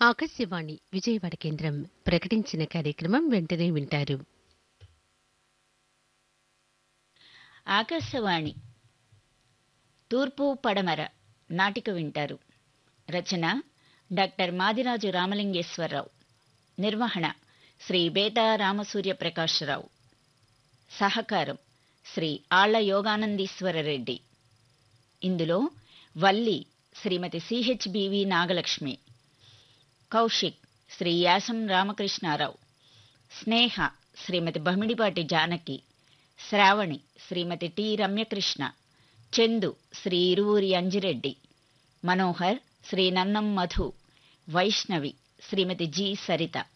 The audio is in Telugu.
ఆకాశవాణి విజయవాడ కేంద్రం ప్రకటించిన కార్యక్రమం వెంటనే వింటారు ఆకాశవాణి తూర్పు పడమర నాటిక వింటారు రచన డాక్టర్ మాదిరాజు రామలింగేశ్వరరావు నిర్వహణ శ్రీ బేతా రామసూర్య ప్రకాశరావు సహకారం శ్రీ ఆళ్ల యోగానందీశ్వరరెడ్డి ఇందులో Valli Shrimati CHBV Nagalakshmi Kaushik Shri Yasam Ramakrishnarao Sneha Shrimati Bamidipati Janaki Sravani Shrimati T Ramyakrishna Chandu Shri Iruvuri Anjireddy Manohar Shri Nannam Madhu Vaishnavi Shrimati G Saritha